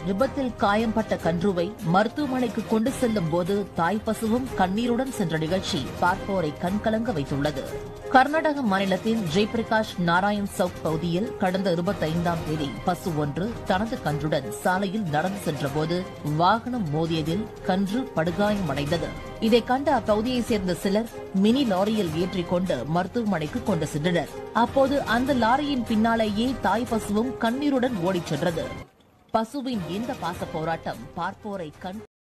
விபத்தில் காயம்பட்ட கன்றுவை மருத்துவமனைக்கு கொண்டு செல்லும் போது தாய் பசுவும் கண்ணீருடன் சென்ற நிகழ்ச்சி பார்ப்போரை கண்கலங்க வைத்துள்ளது கர்நாடக மாநிலத்தின் ஜெயபிரகாஷ் நாராயண் சவுக் பகுதியில் கடந்த இருபத்தைந்தாம் தேதி பசு ஒன்று தனது கன்றுடன் சாலையில் நடந்து சென்றபோது வாகனம் மோதியதில் கன்று படுகாயமடைந்தது இதை கண்ட அப்பகுதியைச் சேர்ந்த சிலர் மினி லாரியில் ஏற்றிக்கொண்டு மருத்துவமனைக்கு கொண்டு சென்றனர் அப்போது அந்த லாரியின் பின்னாலேயே தாய் பசுவும் கண்ணீருடன் ஓடிச் சென்றது பசுவின் இந்த பாச போராட்டம் பார்ப்போரை கண்